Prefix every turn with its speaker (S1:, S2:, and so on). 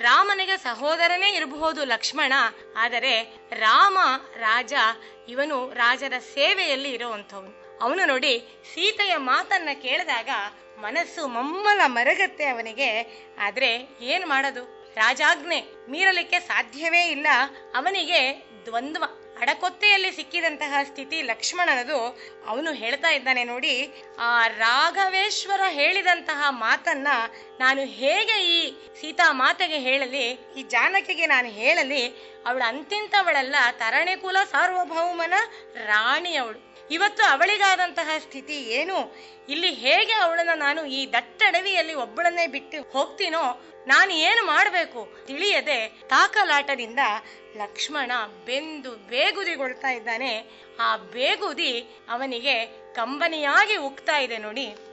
S1: ರಾಮನಿಗೆ ಸಹೋದರನೇ ಇರಬಹುದು ಲಕ್ಷ್ಮಣ ಆದರೆ ರಾಮ ರಾಜ ಇವನು ರಾಜರ ಸೇವೆಯಲ್ಲಿ ಇರುವಂಥವನು ಅವನು ನೋಡಿ ಸೀತೆಯ ಮಾತನ್ನ ಕೇಳಿದಾಗ ಮನಸ್ಸು ಮಮ್ಮಲ ಮರಗತ್ತೆ ಅವನಿಗೆ ಆದ್ರೆ ಏನ್ ಮಾಡೋದು ರಾಜಾಜ್ಞೆ ಮೀರಲಿಕ್ಕೆ ಸಾಧ್ಯವೇ ಇಲ್ಲ ಅವನಿಗೆ ದ್ವಂದ್ವ ಅಡಕೊತ್ತೆಯಲ್ಲಿ ಸಿಕ್ಕಿದಂತಹ ಸ್ಥಿತಿ ಲಕ್ಷ್ಮಣನದು ಅವನು ಹೇಳ್ತಾ ಇದ್ದಾನೆ ನೋಡಿ ಆ ರಾಘವೇಶ್ವರ ಹೇಳಿದಂತಹ ಮಾತನ್ನ ನಾನು ಹೇಗೆ ಈ ಸೀತಾ ಮಾತೆಗೆ ಹೇಳಲಿ ಈ ಜಾನಕಿಗೆ ನಾನು ಹೇಳಲಿ ಅವಳು ಅಂತಿಂತವಳಲ್ಲ ತರಣೆಕುಲ ಸಾರ್ವಭೌಮನ ರಾಣಿ ಅವಳು ಇವತ್ತು ಅವಳಿಗಾದಂತಹ ಸ್ಥಿತಿ ಏನು ಇಲ್ಲಿ ಹೇಗೆ ಅವಳನ್ನ ನಾನು ಈ ದಟ್ಟಡವಿಯಲ್ಲಿ ಒಬ್ಬಳನ್ನೇ ಬಿಟ್ಟು ಹೋಗ್ತೀನೋ ನಾನು ಏನು ಮಾಡಬೇಕು ತಿಳಿಯದೆ ತಾಕಲಾಟದಿಂದ ಲಕ್ಷ್ಮಣ ಬೆಂದು ಬೇಗುದಿಗೊಳ್ತಾ ಇದ್ದಾನೆ ಆ ಬೇಗುದಿ ಅವನಿಗೆ ಕಂಬನಿಯಾಗಿ ಉಕ್ತಾ ಇದೆ ನೋಡಿ